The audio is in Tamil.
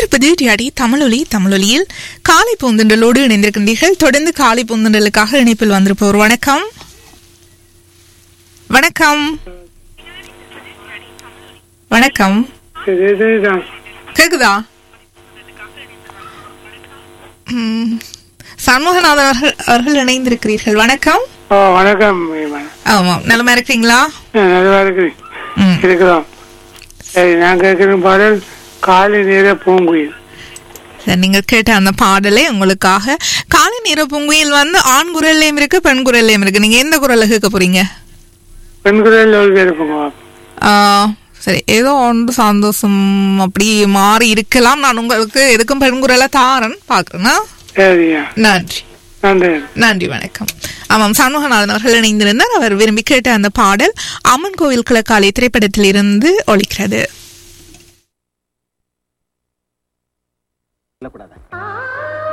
கேட்பது டியாடி தமிழொலி தமிழொலியில் காலை பூந்தண்டலோடு இணைந்திருக்கின்றீர்கள் தொடர்ந்து காலை பூந்தண்டலுக்காக இணைப்பில் வந்திருப்போர் வணக்கம் வணக்கம் வணக்கம் இதுதான் கேக்குதா ம், சண்முகநாதன் அவர்கள் அவர்கள் இணைந்திருக்கிறீர்கள் வணக்கம் ஓ வணக்கம் மேம். ஆமாம் நலமா இருக்கிறீங்களா நான் நல்லா இருக்கிறேன் ம் இருக்கிறோம் சரி நான் கேட்கிற பாடல் காலை நேர பூங்குயில் சரி, நீங்கள் கேட்ட அந்த பாடலே உங்களுக்காக காலை நேர பூங்குயில் வந்து ஆண் குரல்லையும் இருக்கு பெண் குரல்லையும் இருக்கு நீங்க எந்த குரல்ல கேட்க போறீங்க பெண்குரல் ஒரு இருப்போங்க ஆ, சரி ஏதோ ஒன்று சந்தோஷம் அப்படி மாறி இருக்கலாம் நான் உங்களுக்கு எதுக்கும் பெண் குரலை தாரன் பாக்குறேன்னா சரியா நன்றி நன்றி நன்றி வணக்கம் ஆமாம் சண்முகநாதன் அவர்கள் இணைந்திருந்தார் அவர் விரும்பி கேட்ட அந்த பாடல் அம்மன் கோவில் கிழக்காலை திரைப்படத்தில் இருந்து ஒலிக்கிறது சொல்லக்கூடாது